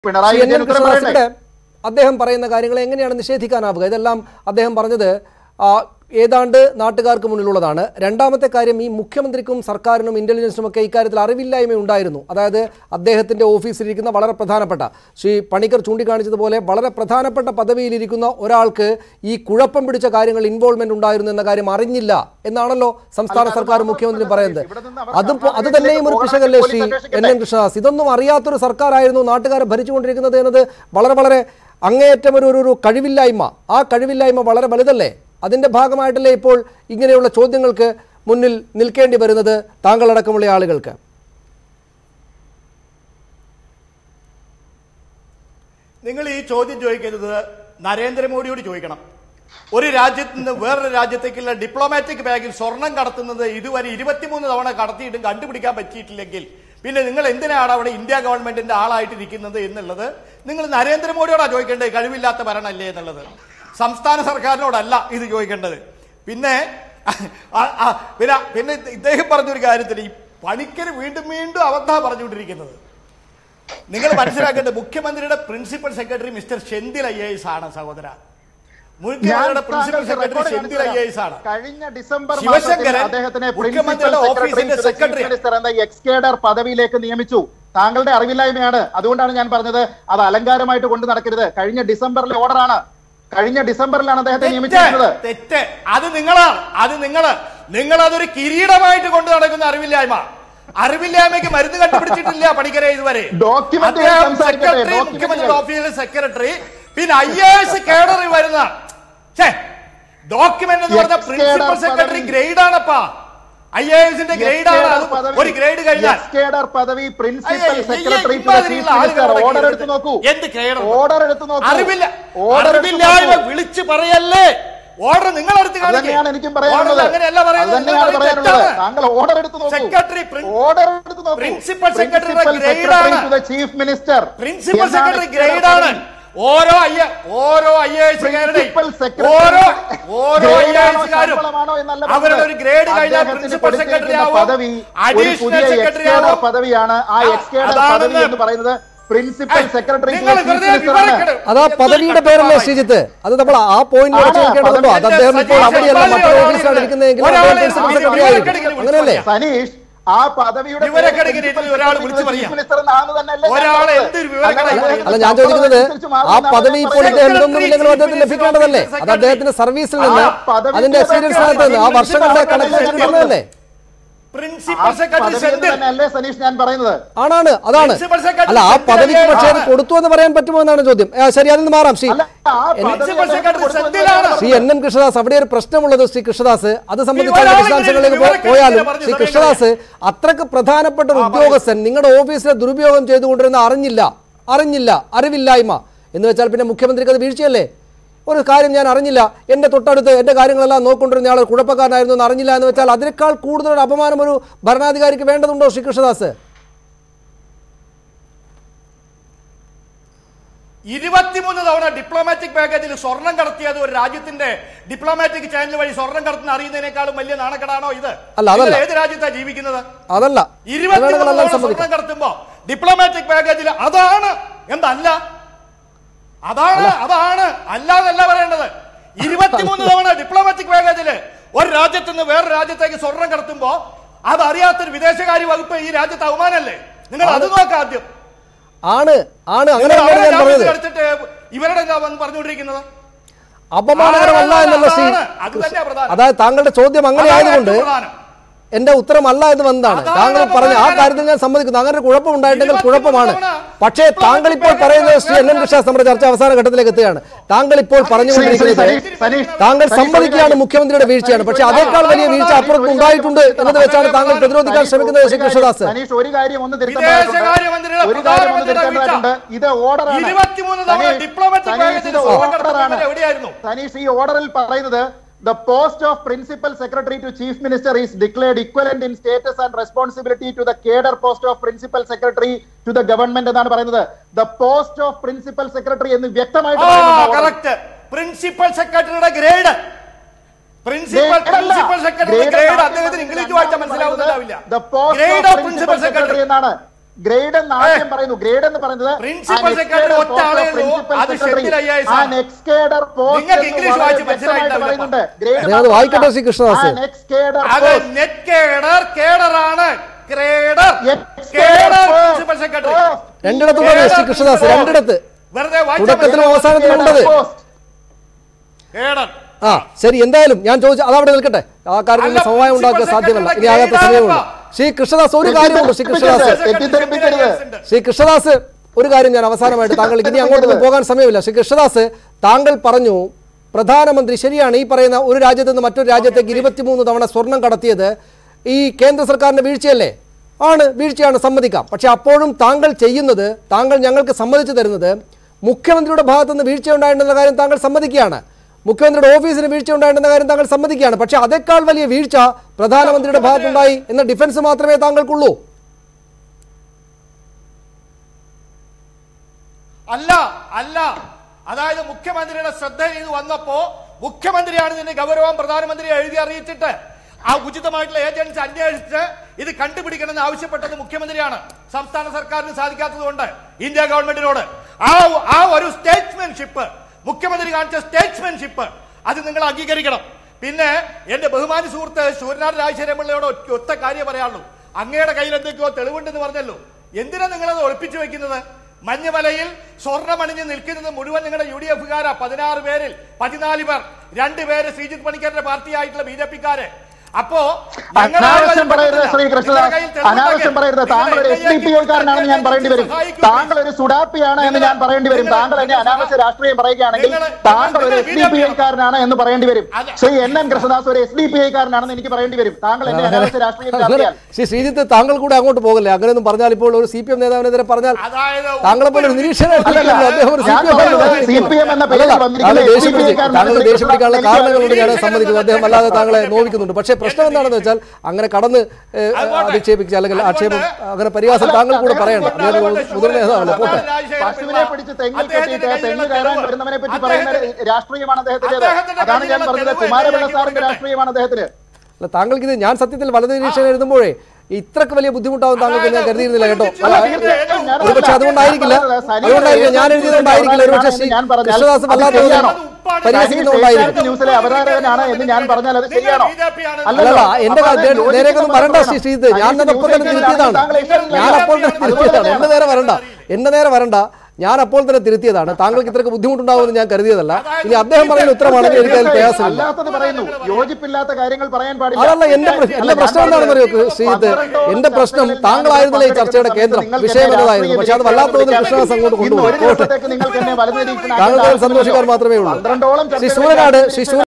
Pinarayi Shri N Vijayan എൻ ഉത്തരം പറയട്ടെ കൃഷ്ണദാസിന്റെ അദ്ദേഹം പറയുന്ന കാര്യങ്ങളെ എങ്ങനെയാണ് നിഷേധിക്കാനാവുക ഇതെല്ലാം അദ്ദേഹം പറഞ്ഞത് ആ, ഏതാണ്ട് നാട്ടുകാർക്ക് മുന്നിലുള്ളതാണ് രണ്ടാമത്തെ കാര്യം ഈ മുഖ്യമന്ത്രിക്കും സർക്കാരിനും ഇന്റലിജൻസിനും ഒക്കെ ഇക്കാര്യത്തിൽ അറിവില്ലായ്മ ഉണ്ടായിരുന്നു അതായത് അദ്ദേഹത്തിന്റെ ഓഫീസിലിരിക്കുന്ന വളരെ പ്രധാനപ്പെട്ട ശ്രീ പണിക്കർ ചൂണ്ടിക്കാണിച്ചതുപോലെ വളരെ പ്രധാനപ്പെട്ട പദവിയിലിരിക്കുന്ന ഒരാൾക്ക് ഈ കുഴപ്പം പിടിച്ച കാര്യങ്ങൾ ഇൻവോൾവ്മെന്റ് ഉണ്ടായിരുന്നു എന്ന കാര്യം അറിഞ്ഞില്ല എന്നാണല്ലോ സംസ്ഥാന അല്ല, അത് സർക്കാർ മാത്രമല്ല മുഖ്യമന്ത്രി സതീഷ്. പറയുന്നത് ഇവിടെ നിന്ന് അവർ അതും സർക്കാർ അത് തന്നെയും ഒരു പോരാട്ടത്തിൽ പിശകല്ലേ Shri police N N Krishnadas ഇതൊന്നും അറിയാത്തൊരു സർക്കാരായിരുന്നു നാട്ടുകാരെ ഭരിച്ചുകൊണ്ടിരിക്കുന്നത് എന്നത് വളരെ വളരെ അങ്ങേയറ്റം ഒരു ഒരു- ഒരു കഴിവില്ലായ്മ ആ കഴിവില്ലായ്മ വളരെ വലുതല്ലേ അതിന്റെ ഭാഗമായിട്ടല്ലേ ഇപ്പോൾ ഇങ്ങനെയുള്ള ചോദ്യങ്ങൾക്ക് മുന്നിൽ നിൽക്കേണ്ടി വരുന്നത് താങ്കളടക്കമുള്ള ആളുകൾക്ക് നിങ്ങൾ ഈ ചോദ്യം ചോദിക്കരുത് നരേന്ദ്രമോദിയോട് ചോദിക്കണം ഒരു രാജ്യത്ത് നിന്ന് വേറൊരു രാജ്യത്തേക്കുള്ള ഡിപ്ലോമാറ്റിക് ബാഗിൽ സ്വർണം കടത്തുന്നത് ഇതുവരെ ഇരുപത്തിമൂന്ന് തവണ കടത്തിയിട്ടും കണ്ടുപിടിക്കാൻ പറ്റിയിട്ടില്ലെങ്കിൽ പിന്നെ നിങ്ങൾ എന്തിനാണ് അവിടെ ഇന്ത്യ ഗവൺമെന്റിന്റെ ആളായിട്ടിരിക്കുന്നത് എന്നുള്ളത് നിങ്ങൾ നരേന്ദ്രമോദിയോടാ ചോദിക്കേണ്ടത് കഴിവില്ലാത്ത ഭരണമല്ലേ എന്നുള്ളത് സംസ്ഥാന സർക്കാരിനോടല്ല ഇത് ചോദിക്കേണ്ടത് പിന്നെ ആ- ആ- പിന്നെ പിന്നെ ഇദ്ദേഹം പറഞ്ഞൊരു കാര്യത്തിന് ഈ പണിക്കർ വീണ്ടും വീണ്ടും അബദ്ധ പറഞ്ഞുകൊണ്ടിരിക്കുന്നത് നിങ്ങൾ മനസ്സിലാക്കേണ്ടത് മുഖ്യമന്ത്രിയുടെ principal secretary mister Senthil I S ആണ് സഹോദര ഞാൻ മുഖ്യമന്ത്രിയുടെ പ്രിൻസിപ്പൽ താങ്കൾക്ക് സെക്രട്ടറി റെക്കോർഡ് സെന്തിൽ ഐ കാണിച്ചു എസ് ആണ് തരാം. കഴിഞ്ഞ ഡിസംബർ ശിവശങ്കരൻ മാസത്തിൽ അദ്ദേഹത്തിനെ മുഖ്യമന്ത്രിയുടെ ഓഫീസിന്റെ സെക്രട്ടറി മിനിസ്റ്റർ എന്ന എക്സ് കേഡർ പദവിയിലേക്ക് നിയമിച്ചു താങ്കളുടെ അറിവില്ലായ്മയാണ് അതുകൊണ്ടാണ് ഞാൻ പറഞ്ഞത് അത് അലങ്കാരമായിട്ട് കൊണ്ട് നടക്കരുത് കഴിഞ്ഞ ഡിസംബറിലെ ഓർഡറാണ് കഴിഞ്ഞ ഡിസംബറിലാണ് അദ്ദേഹത്തെ തെറ്റ് നിയമിച്ചിരുന്നത് തെറ്റ് അത് നിങ്ങളാണ് അത് നിങ്ങള് നിങ്ങൾ അതൊരു കിരീടമായിട്ട് കൊണ്ട് നടക്കുന്ന അറിവില്ലായ്മ അറിവില്ലായ്മയ്ക്ക് മരുന്ന് കണ്ടുപിടിച്ചിട്ടില്ല പണിക്കരെ ഇതുവരെ Document അദ്ദേഹം സംസാരിക്കട്ടെ, സെക്രട്ടറി document മുഖ്യമന്ത്രിയുടെ ഓഫീസിലെ സെക്രട്ടറി പിന്നെ ഐ എ എസ് കേഡറിൽ വരുന്ന ഡോക്യുമെന്റ് എന്ന് പറഞ്ഞ Ex-cadre പ്രിൻസിപ്പൽ സെക്രട്ടറി പദവി. ഗ്രേഡ് ആണപ്പാ ഐ എ എസിന്റെ ഗ്രേഡ് ആണ് അത് ഒരു ഗ്രേഡ് കഴിഞ്ഞാൽ എക്സ് കേഡർ പദവി പ്രിൻസിപ്പൽ അയ്യ, സെക്രട്ടറി ഇയ്യ, ഇമ്മാതിരിയുള്ള ആളുകളെ ഓർഡർ ഇടയ്ക്ക് എടുത്ത് നോക്കൂ എന്ത് കേഡർ ഓർഡർ എടുത്ത് നോക്കൂ അറിവില്ല ഓർഡർ എടുത്ത് അറിവില്ലായ്മ നോക്കൂ. വിളിച്ചു പറയല്ലേ ഓർഡർ നിങ്ങൾ എടുത്ത് അത് തന്നെയാണ് എനിക്കും പറയാനുള്ളത് ഓർഡർ അങ്ങനെയല്ല അത് പറയുന്നത് തന്നെയാണ് നിങ്ങൾ പറയാനുള്ളത് തെറ്റാണ്. താങ്കൾ ഓർഡർ എടുത്ത് നോക്കൂ സെക്രട്ടറി പ്രിൻ- ഓർഡർ എടുത്ത് നോക്കൂ പ്രിൻസിപ്പൽ സെക്രട്ടറിയുടെ ഗ്രേഡ് ആണ്. Chief minister principal secretary grade ആണ് ഓരോ ഐ ഓരോ ഐ എ പ്രിൻസിപ്പൽ സെക്രട്ടറി ഓരോ ഓരോ ഐ ഗ്രേഡാണോ, എസുകാരും ശമ്പളമാണോ എന്നല്ല അവരുടെ പറഞ്ഞത്. ഒരു ഗ്രേഡ് കഴിഞ്ഞാൽ അദ്ദേഹത്തിന് പ്രിൻസിപ്പൽ സെക്രട്ടറി കൊടുത്തിരിക്കുന്ന ആവും പദവി ഒരു അഡീഷണൽ പുതിയ സെക്രട്ടറി എക്സ് ആവും പദവിയാണ് ആ ആ, എക്സ് കേഡർ അതാണെന്ന് പദവി എന്ന് പറയുന്നത് പ്രിൻസിപ്പൽ സെക്രട്ടറി നിങ്ങൾ വെറുതെ വിവരിക്കണം. അത് ആ പദവിയുടെ പേരല്ലേ ശ്രീജിത്ത് അത് നമ്മൾ ആ പോയിന്റ് ആണ്, ഉറച്ചു വെക്കേണ്ടതുണ്ടോ അത് അദ്ദേഹം ഇപ്പോൾ സജീഷ് അവിടെയല്ല മറ്റൊരു ഒരാളെ ഓഫീസിലാണ് ഇരിക്കുന്നതെങ്കിൽ ഒരാളെ അദ്ദേഹം പ്രിൻസിപ്പൽ സെക്രട്ടറി ആയിരിക്കും വിവരക്കെടുക്കൽ അങ്ങനെയല്ലേ സനീഷ് ആ പദവിയുടെ വിവരക്കെടുക്കൽ ഇതിൽ ഒരാൾ വിളിച്ചു പറയാം. ഒരാളെ എന്തൊരു വിവരക്കെടായി പറയുന്നത്? അല്ല ഞാൻ ചോദിക്കുന്നത് ആ പദവി ഇപ്പോൾ ഇദ്ദേഹം ഇതൊന്നുമില്ലെങ്കിലും അദ്ദേഹത്തിന് ലഭിക്കേണ്ടതല്ലേ അത് അദ്ദേഹത്തിന്റെ സർവീസിൽ നിന്ന് ആ പദവി അതിന്റെ സീരിയസ്നകത്ത് നിന്ന് ആ വർഷങ്ങളുടെ കണക്ക് കിട്ടുന്നതല്ലേ പ്രിൻസിപ്പൽ സെക്രട്ടറി സെന്തിൽ അല്ലേ സനീഷ് ഞാൻ പറയുന്നത് ആണാണ് അതാണ് പ്രിൻസിപ്പൽ സെക്രട്ടറി അല്ല ആ പദവിക്ക് പക്ഷേ അത് ആണ്. കൊടുത്തു എന്ന് പറയാൻ പറ്റുമോ എന്നാണ് ചോദ്യം ആ, ശരി അതിൽ നിന്ന് മാറാം ശ്രീ അല്ല ആ പദവി പ്രിൻസിപ്പൽ സെക്രട്ടറി അദ്ദേഹത്തിന് സെന്തിലാണ്. കൊടുത്തു ശ്രീ എൻ എൻ കൃഷ്ണദാസ് അവിടെ ഒരു പ്രശ്നമുള്ളത് ശ്രീ കൃഷ്ണദാസ് അത് സംബന്ധിച്ച ഒരാളെ വിശദാംശങ്ങളിലേക്ക് ഇങ്ങനെ പോ- പോയാലും വിവരക്കേട് ശ്രീ പറഞ്ഞ് കൃഷ്ണദാസ് അത്രക്ക് പ്രധാനപ്പെട്ട ഒരു ഉദ്യോഗസ്ഥൻ നിങ്ങളുടെ ഓഫീസിലെ ദുരുപയോഗം ചെയ്തുകൊണ്ടിരുന്ന അറിഞ്ഞില്ല അറിഞ്ഞില്ല അറിവില്ലായ്മ എന്ന് വെച്ചാൽ പിന്നെ മുഖ്യമന്ത്രിക്ക് അത് വീഴ്ചയല്ലേ ഒരു കാര്യം ഞാൻ അറിഞ്ഞില്ല എന്റെ തൊട്ടടുത്ത് എന്റെ കാര്യങ്ങളെല്ലാം നോക്കൊണ്ടിരുന്ന ആൾ കുഴപ്പക്കാരനായിരുന്നു എന്ന് അറിഞ്ഞില്ല എന്ന് വെച്ചാൽ അതിനേക്കാൾ കൂടുതൽ ഒരു അപമാനം ഒരു ഭരണാധികാരിക്ക് വേണ്ടതുണ്ടോ ശ്രീ കൃഷ്ണദാസ് ഇരുപത്തിമൂന്ന് തവണ ഡിപ്ലോമാറ്റിക് പാക്കേജിൽ സ്വർണം കടത്തിയത് ഒരു രാജ്യത്തിന്റെ ഡിപ്ലോമാറ്റിക് ചാനൽ വഴി സ്വർണം കടത്തുന്ന അറിയുന്നതിനേക്കാളും വലിയ നാണക്കെടാണോ ഇത് അല്ല, അതല്ല. നിങ്ങൾ ഏത് രാജ്യത്താ ജീവിക്കുന്നത് അതല്ല ഇരുപത്തിമൂന്ന് വേണമെങ്കിലെല്ലാം തവണ സമ്മതിക്കാം സ്വർണം കടത്തുമ്പോ ഡിപ്ലോമാറ്റിക് പാക്കേജിൽ അതാണ് എന്തല്ല അതാണ് അതാണ് അല്ലാതല്ല പറയേണ്ടത് ഇരുപത്തിമൂന്ന് തവണ ഡിപ്ലോമാറ്റിക് പാക്കേജില് ഒരു രാജ്യത്ത് നിന്ന് വേറെ രാജ്യത്തേക്ക് സ്വർണം കടത്തുമ്പോ അത് അറിയാത്തൊരു വിദേശകാര്യ വകുപ്പ് ഈ രാജ്യത്ത് അവമാനല്ലേ നിങ്ങൾ അത് നോക്കാം ആദ്യം ആണ് ആണ് അങ്ങനെ നിങ്ങൾ തന്നെയാണ് അവിടെ ഞാൻ രാജ്യത്ത് പറഞ്ഞത് കളിച്ചിട്ട് ഇവരുടെ എന്താ വന്ന് പറഞ്ഞുകൊണ്ടിരിക്കുന്നത് അപമാനകരമല്ല എന്നുള്ള ശ്രീ അതാണ്. അത് തന്നെയാ പ്രധാനം. അതായത് താങ്കളുടെ ചോദ്യം അങ്ങനെ അതാണ് ആയതുകൊണ്ട് ഏറ്റവും പ്രധാനം. എന്റെ ഉത്തരമല്ല എന്ന് വന്നതാണ് അതാണ് താങ്കൾ പറഞ്ഞ ആ പ്രധാനം. കാര്യത്തിൽ ഞാൻ സമ്മതിക്കുന്നു അങ്ങനെ ഒരു കുഴപ്പം ഉണ്ടായിട്ടുണ്ടെങ്കിൽ ഇരുപത്തിമൂന്ന് കുഴപ്പമാണ് തവണ പക്ഷേ താങ്കൾ ഇപ്പോൾ ഇപ്പോൾ പറയുന്നത് ശ്രീ എൻ എൻ വേറെ കൃഷ്ണ നമ്മുടെ ചർച്ച അവസാന ഘട്ടത്തിലേക്ക് എത്തുകയാണ് താങ്കൾ ഇപ്പോൾ പറഞ്ഞുകൊണ്ടിരിക്കുന്നത് സനീഷ്, സനീഷ്, താങ്കൾ സനീഷ് സമ്മതിക്കുകയാണ് ഒരു മുഖ്യമന്ത്രിയുടെ വീഴ്ചയാണ് പക്ഷേ സനീഷ് അതേക്കാൾ വലിയ വീഴ്ച അപ്പുറത്ത് ഉണ്ടായിട്ടുണ്ട് എന്നത് വെച്ചാണ് താങ്കൾ പ്രതിരോധിക്കാൻ ശ്രമിക്കുന്നത് ശ്രീ കൃഷ്ണദാസ് സനീഷ് ഒരു കാര്യം ഒന്ന് വിദേശകാര്യമന്ത്രിയുടെ ഒരു കാര്യം ഒന്ന് പ്രധാനമന്ത്രിയുടെ തിരുത്തേണ്ടതായിട്ടുണ്ട് ഇത് ഓർഡറാണ് ഇരുപത്തിമൂന്ന് തവണ സനീഷ്, ഡിപ്ലോമാറ്റിക് സനീഷ്, പാക്കേജിൽ ഇത് സ്വർണം കടത്തുന്നത് ഓർഡറാണ് എവിടെയായിരുന്നു സനീഷ് ഈ ഓർഡറിൽ പറയുന്നത് the post of principal secretary to chief minister is declared equivalent in status and responsibility to the cadre post of principal secretary to the government എന്നാണ് പറയുന്നത് the post of principal secretary എന്ന് വ്യക്തമായിട്ട് പറയുന്നുണ്ട് order. കറക്റ്റ് പ്രിൻസിപ്പൽ സെക്രട്ടറിയുടെ grade principal Grade അല്ല. പ്രിൻസിപ്പൽ സെക്രട്ടറിയുടെ Grade grade ആണ് അദ്ദേഹത്തിന് ഇംഗ്ലീഷ് രണ്ടാമത് വായിച്ചാൽ മനസ്സിലാവുന്നുണ്ടാവില്ല The post grade of of principal principal secretary secretary എന്നാണ് ഗ്രേഡ് എന്ന് ആദ്യം ഏ. പറയുന്നു ഗ്രേഡ് എന്ന് പറയുന്നത് Principal secretary ഒറ്റ ആളേ ഉള്ളൂ. അത് ഷെഫീൽ IAS ആ ആണ്. നെക്സ്റ്റ് കേഡർ പോസ്റ്റ് നിങ്ങൾക്ക് ഇംഗ്ലീഷ് വായിച്ച് മനസ്സിലായിട്ടുണ്ടാവില്ല. പറയുന്നുണ്ട് അതെ, അത് വായിക്കട്ടെ ശ്രീ കൃഷ്ണദാസ്. നെക്സ്റ്റ് കേഡർ അത് നെറ്റ് കേഡർ കേഡറാണ് cadre Yes, cadre cadre. Principal secretary Oh. രണ്ടിടത്തും ഉണ്ട് ശ്രീ കൃഷ്ണദാസ് രണ്ടിടത്ത് വെറുതെ വായിച്ചാൽ തുടക്കത്തിലും മതി. അവസാനത്തിലും ഉണ്ടത് കേഡർ ആ ശരി എന്തായാലും ഞാൻ ചോദിച്ചു അതവിടെ നിൽക്കട്ടെ ആ കാര്യത്തിൽ അല്ല, സമവായം ഉണ്ടാക്കുക പ്രിൻസിപ്പൽ സാധ്യമല്ല ഇനി സെക്രട്ടറി ആകാത്ത സമയമുണ്ട് ശ്രീ കൃഷ്ണദാസ് ഒരു കാര്യമുണ്ട് ശ്രീ കൃഷ്ണദാസ് തെറ്റിദ്ധരിപ്പിക്കരുത്. ശ്രീ കൃഷ്ണദാസ് ഒരു കാര്യം ഞാൻ അവസാനമായിട്ട് താങ്കൾക്ക് ഇനി അങ്ങോട്ടൊന്നും പോകാൻ സമയമില്ല ശ്രീ കൃഷ്ണദാസ് താങ്കൾ പറഞ്ഞു പ്രധാനമന്ത്രി ശരിയാണ് ഈ പറയുന്ന ഒരു രാജ്യത്ത് നിന്ന് മറ്റൊരു രാജ്യത്തേക്ക് ഇരുപത്തിമൂന്ന് തവണ സ്വർണം കടത്തിയത് ഈ കേന്ദ്ര സർക്കാരിന്റെ വീഴ്ചയല്ലേ ആണ് വീഴ്ചയാണ് സമ്മതിക്കാം പക്ഷെ അപ്പോഴും താങ്കൾ ചെയ്യുന്നത് താങ്കൾ ഞങ്ങൾക്ക് സമ്മതിച്ചു തരുന്നത് മുഖ്യമന്ത്രിയുടെ ഭാഗത്തുനിന്ന് വീഴ്ച ഉണ്ടായിട്ടുള്ള കാര്യം താങ്കൾ സമ്മതിക്കുകയാണ് മുഖ്യമന്ത്രിയുടെ ഓഫീസിന് വീഴ്ച ഉണ്ടായിട്ടുള്ള കാര്യം താങ്കൾ സമ്മതിക്കുകയാണ് പക്ഷെ അതേക്കാൾ വലിയ വീഴ്ച പ്രധാനമന്ത്രിയുടെ ഭാഗത്തുണ്ടായി എന്ന ഡിഫൻസ് മാത്രമേ താങ്കൾക്കുള്ളൂ അല്ല അല്ല അതായത് മുഖ്യമന്ത്രിയുടെ ശ്രദ്ധയിൽ ഇത് വന്നപ്പോ മുഖ്യമന്ത്രിയാണ് ഇതിന്റെ ഗൗരവം പ്രധാനമന്ത്രി എഴുതി അറിയിച്ചിട്ട് ആ ഉചിതമായിട്ടുള്ള ഏജൻസി അന്വേഷിച്ച് ഇത് കണ്ടുപിടിക്കണമെന്ന് ആവശ്യപ്പെട്ടത് മുഖ്യമന്ത്രിയാണ് സംസ്ഥാന സർക്കാരിന് സാധിക്കാത്തതുകൊണ്ട് ഇന്ത്യ ഗവൺമെന്റിനോട് ആ ആ ഒരു സ്റ്റേറ്റ്സ്മാൻഷിപ്പ് മുഖ്യമന്ത്രി കാണിച്ച സ്റ്റേറ്റ്സ്മാൻഷിപ്പ് അത് നിങ്ങൾ അംഗീകരിക്കണം പിന്നെ എന്റെ ബഹുമാനി സുഹൃത്ത് സൂര്യനാഥ് രാജശേഖരപിള്ളയോട് ഒറ്റ- ഒറ്റ കാര്യം പറയാനുള്ളൂ അങ്ങയുടെ കയ്യിൽ എന്തൊക്കെയോ തെളിവുണ്ടെന്ന് പറഞ്ഞല്ലോ എന്തിനാ നിങ്ങളത് ഒളിപ്പിച്ചു വെക്കുന്നത് മഞ്ഞുമലയിൽ സ്വർണ്ണമണിഞ്ഞ് നിൽക്കുന്നത് മുഴുവൻ നിങ്ങളുടെ യു ഡി എഫുകാരാ പതിനാറ് പേരിൽ പതിനാല് പേർ രണ്ടുപേര് ശ്രീജിത് പണിക്കറിന്റെ പാർട്ടിയായിട്ടുള്ള ബി ജെ പിക്കാര് അപ്പോ ഞങ്ങൾ ആരും അനാവശ്യം അത് പറയരുത് ശ്രീ നിങ്ങളുടെ കൃഷ്ണദാസ് കയ്യിൽ തെളിവുണ്ടെങ്കിൽ അനാവശ്യം പറയരുത് താങ്കൾ ഒരു എസ് ഡി പി ഐക്കാരനാണെന്ന് ഞാൻ പറയേണ്ടി വരും താങ്കൾ ഒരു സുഡാപ്പിയാണ് എന്ന് ഞാൻ പറയേണ്ടി വരും താങ്കൾ എന്നെ അനാവശ്യ രാഷ്ട്രീയം പറയുകയാണെങ്കിൽ നിങ്ങൾ- താങ്കൾ ഒരു നിങ്ങൾ എസ് ഡി പി ഐക്കാരനാണ് എന്ന് പറയേണ്ടി വരും അതെ. ശ്രീ എൻ എൻ കൃഷ്ണദാസ് ഒരു എസ് ഡി പി ഐക്കാരനാണെന്ന് എനിക്ക് പറയേണ്ടി വരും താങ്കൾ എന്നെ അനാവശ്യ രാഷ്ട്രീയം അങ്ങനെ ചാർത്തിയാൽ ശ്രീ ശ്രീജിത്ത് താങ്കൾ കൂടെ അങ്ങോട്ട് പോകല്ലേ അങ്ങനെയൊന്നും പറഞ്ഞാൽ ഇപ്പോൾ ഒരു സി പി എം നേതാവിനെതിരെ പറഞ്ഞാൽ അതായത് താങ്കളെ പോലെ ഒരു നിരീക്ഷകനാണ് അല്ലല്ല, അദ്ദേഹം ഒരു ഞാൻ CPM പറയുന്നത് ആണ്. CPM എന്ന പേരിൽ അല്ലല്ല, വന്നിരിക്കുന്ന താങ്കൾ SDPI ദേഷ്യപ്പിടിച്ച് കാരനാണ് താങ്കൾ ശ്രീ ദേഷ്യപ്പിടിക്കാനുള്ള കൃഷ്ണദാസ് കാരണങ്ങളുണ്ട് ഞാൻ നിരീക്ഷകൻ സമ്മതിക്കുന്നു അദ്ദേഹം എന്ന അല്ലാതെ താങ്കളെ നിരീക്ഷകൻ നോവിക്കുന്നുണ്ട് പക്ഷേ പ്രശ്നം എന്താണെന്ന് വെച്ചാൽ അങ്ങനെ കടന്ന് ഏഹ്, അതുകൊണ്ട് അധിക്ഷേപിക്കുക അല്ലെങ്കിൽ ആക്ഷേപം അതുകൊണ്ട് അങ്ങനെ പരിഹാസം താങ്കൾ കൂടെ പറയണ്ട അതുകൊണ്ട് അദ്ദേഹം ഒരു മുതിർന്ന നേതാവല്ലേ പോട്ടെ പശുവിനെ പിടിച്ച് തെങ്ങിൽ അദ്ദേഹത്തിന്റെ കെട്ടിയിട്ട് തെങ്ങ് കയ്യിലുള്ള കയറാൻ തെളിവ്. വരുന്നവനെ പറ്റി അദ്ദേഹത്തിന്റെ- പറയുന്ന രാഷ്ട്രീയമാണ് അദ്ദേഹത്തിന്റേത് അദ്ദേഹത്തിന്റെ അതാണ് ഞാൻ കയ്യിലുള്ള പറഞ്ഞത് തെളിവ് കുമാരപിള്ള എന്നെ സാറിന്റെ കൊടുക്കട്ടെ. രാഷ്ട്രീയമാണ് അദ്ദേഹത്തിന് അല്ല താങ്കൾക്ക് ഇത് ഞാൻ സത്യത്തിൽ വലത് നിരീക്ഷകൻ എഴുതുമ്പോഴേ ഇത്രക്ക് വലിയ ബുദ്ധിമുട്ടാവും താങ്കൾക്ക് ഞാൻ അതായത് കരുതിയിരുന്നില്ല കേട്ടോ ഉപ്പ് അല്ല പിടിച്ച് തീർച്ചയായും ഞാൻ ഒരുപക്ഷെ അതുകൊണ്ടായിരിക്കില്ല അതുകൊണ്ടായിരിക്കില്ല ഞാൻ എഴുതിയതുകൊണ്ടായിരിക്കില്ല ഒരുപക്ഷെ ശ്രീ ഞാൻ പറഞ്ഞാൽ കൃഷ്ണദാസ് അത് വല്ലാത്ത ശരിയാണോ? പരിഹസിക്കുന്നുണ്ടായിരിക്കും ന്യൂസിലെ അവതാരകനാണ് എന്ന് ഞാൻ പറഞ്ഞാൽ അത് ശരിയാണോ അല്ലല്ല എന്റെ നേരെയൊന്നും വരണ്ട ശ്രീ ശ്രീത് ഞാൻ തന്നെ അപ്പോൾ തന്നെ തിരുത്തിയതാണ് ഞാൻ അപ്പോൾ തന്നെ തിരുത്തിയതാണ് എന്റെ നേരെ വരണ്ട എന്റെ നേരെ വരണ്ട ഞാൻ അപ്പോൾ തന്നെ തിരുത്തിയതാണ് താങ്കൾക്ക് ഇത്രക്ക് ബുദ്ധിമുട്ടുണ്ടാവുമെന്ന് ഞാൻ കരുതിയതല്ല ഇനി അദ്ദേഹം പറയുന്ന ഉത്തരമാണെങ്കിൽ എനിക്ക് അതിൽ പ്രയാസമില്ല അല്ലാത്തത് പറയുന്നു യോജിപ്പില്ലാത്ത കാര്യങ്ങൾ പറയാൻ പാടില്ല അതല്ല എന്റെ പ്ര- എന്റെ പ്രശ്നം എന്താണെന്ന് അറിയോ ശ്രീജിത്ത് എന്റെ പ്രശ്നം താങ്കളായിരുന്നില്ല ഈ ചർച്ചയുടെ കേന്ദ്രം വിഷയം എന്നതായിരുന്നു പക്ഷെ അത് വല്ലാത്ത തോതിൽ കൃഷ്ണദാസ് അങ്ങോട്ട് ഇന്ന് ഒരു കൊണ്ടുപോകും ദിവസത്തേക്ക് നിങ്ങൾക്ക് എന്നെ വലത് നിരീക്ഷണമാക്കേണ്ട താങ്കൾക്ക് അതിൽ ആവശ്യമില്ലല്ലോ. സന്തോഷിക്കാൻ മാത്രമേ ഉള്ളൂ പന്ത്രണ്ടോളം ശ്രീ ചർച്ചകൾ സൂര്യനാട് ഞാൻ ശ്രീ സൂര്യ